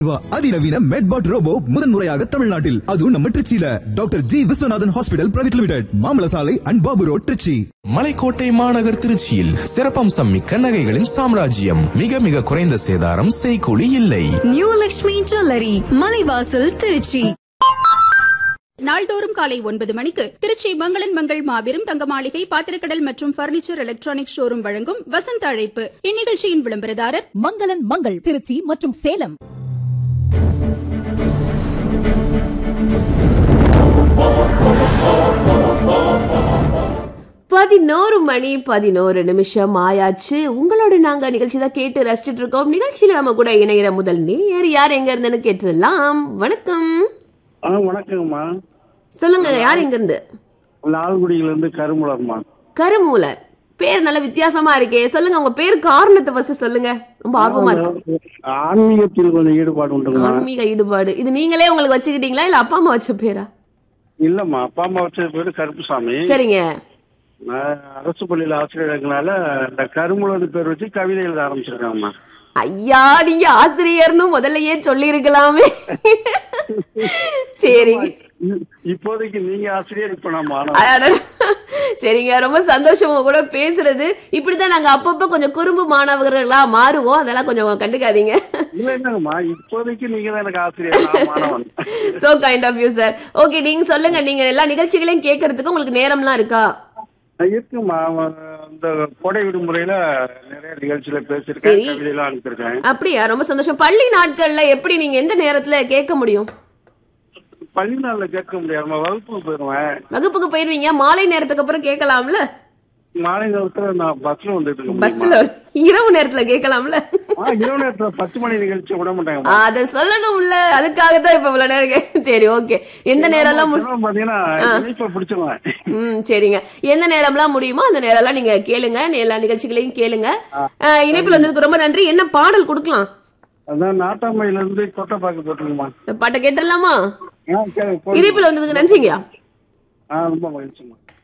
அதிநவீன மெட்பாட் ரோபோ முதன்முறையாக தமிழ்நாட்டில் அதுவும் நம்ம திருச்சியில doctor G Viswanathan hospital private limited மாமல சாலை அண்ட் பாபு ரோட் திருச்சி மலைக்கோட்டை மாநகர் திருச்சியில் சிறப்பம்சம் மிக்க நகைகளின் சாம்ராஜ்யம் மிக மிக குறைந்த சேதாரம் செய்கூலி இல்லை நியூ லக்ஷ்மி ஜுவல்லரி மலைவாசல் திருச்சி நாள்தோறும் காலை ஒன்பது மணிக்கு திருச்சி மங்களன் மங்கள் மாபெரும் தங்க மாளிகை பாத்திரக்கடல் மற்றும் பர்னிச்சர் எலக்ட்ரானிக் ஷோரூம் வழங்கும் வசந்த அழைப்பு இந்நிகழ்ச்சியின் விளம்பரதாரர் மங்களன் மங்கள் திருச்சி மற்றும் சேலம் பதினோரு மணி பதினோரு நிமிஷம் ஆயாச்சு உங்களோட நாங்க நிகழ்ச்சி தான் கேட்டு ரசிச்சுட்டு இருக்கோம் நிகழ்ச்சியில நம்ம கூட இணைகிற முதல் நேர் யார் எங்க இருந்துன்னு கேட்டுடலாம் வணக்கம் ஆ வணக்கங்கம்மா சொல்லுங்க யார் எங்க இருந்து லால்குடியிலேருந்து கருமுலர்மா கருமூலர் பேர் நல்ல வித்தியாசமா இருக்கே சொல்லுங்க உங்க பேர் காரணத்தை ஃபர்ஸ்ட் சொல்லுங்க ரொம்ப ஆர்வமா இருக்கு ஆன்மீகத்தில் கொஞ்சம் ஈடுபாடு உண்டுங்கம்மா ஆன்மீக ஈடுபாடு இது நீங்களே உங்களுக்கு வச்சுக்கிட்டீங்களா இல்ல அப்பா அம்மா வச்ச பேரா இல்லம்மா அப்பா அம்மா வச்ச பேரு கருப்புசாமி சரிங்க நான் அரசு பள்ளியில் ஆசிரியர் இருக்கனால இந்த கருமுலர் பேர் வச்சு கவிதை எழுத ஆரம்பிச்சிருக்காங்கம்மா ஐயா நீங்க ஆசிரியர்னு முதல்லயே சொல்லி இருக்கலாமே சரிங்க இ- இப்போதைக்கு நீங்க ஆசிரியர் இப்ப நான் மாணவன் அடடா. சரிங்க ரொம்ப சந்தோஷம் உங்க கூட பேசுறது இப்படிதான் நாங்க அப்பப்ப கொஞ்சம் குறும்பு மாணவர்களா மாறுவோம் அதெல்லாம் கொஞ்சம் கண்டுக்காதீங்க இல்ல என்னங்கம்மா இப்போதைக்கு நீங்க தான் எனக்கு ஆசிரியர் நான் மாணவன் so kind of you sir okay நீங்க சொல்லுங்க நீங்க எல்லா நிகழ்ச்சிகளையும் கேட்கறதுக்கு உங்களுக்கு நேரம்லாம் இருக்கா இருக்குமா இந்த கோடை விடுமுறையில நிறைய நிகழ்ச்சியில பேசியிருக்கேன் சரி. கவிதையெல்லாம் அனுப்பியிருக்கேன் அப்படியா ரொம்ப சந்தோஷம் பள்ளி நாட்கள்ல எப்படி நீங்க எந்த நேரத்துல கேட்க முடியும் பள்ளி நாள்ல கேட்க முடியாதுமா வகுப்புக்கு போயிருவேன் வகுப்புக்கு போயிருவீங்க மாலை நேரத்துக்கு அப்புறம் கேட்கலாம்ல மாலை நேரத்துல நான் பஸ்ல வந்துட்டு இருக்க முடியுமா? பஸ்ல இரவு நேரத்துல கேட்கலாம்ல ஆ, இரவு நேரத்துல பத்து மணி நிகழ்ச்சி விட மாட்டாங்க அத சொல்லணும்ல அதுக்காக தான் இப்ப இவ்வளவு நேரம் கே- சரி ஓகே எந்த நேரம்லாம் முடி- பாத்தீங்கன்னா இனிப்பை பிடிச்சிருவேன் ம் சரிங்க எந்த நேரம்லாம் முடியுமோ அந்த நேரம்லாம் நீங்க கேளுங்க எல்லா நிகழ்ச்சிகளையும் கேளுங்க அஹ், இணைப்புல வந்ததுக்கு ரொம்ப நன்றி என்ன பாடல் கொடுக்கலாம் அதான் நாட்டாமையில இருந்து கொட்டைப்பாக்கு போட்டுருங்கம்மா இந்த பாட்டை கேட்டுடலாமா ஆ, சரி, போடுங்க. இணைப்புல வந்ததுக்கு நன்றிங்க ஆ ரொம்ப மகிழ்ச்சிமா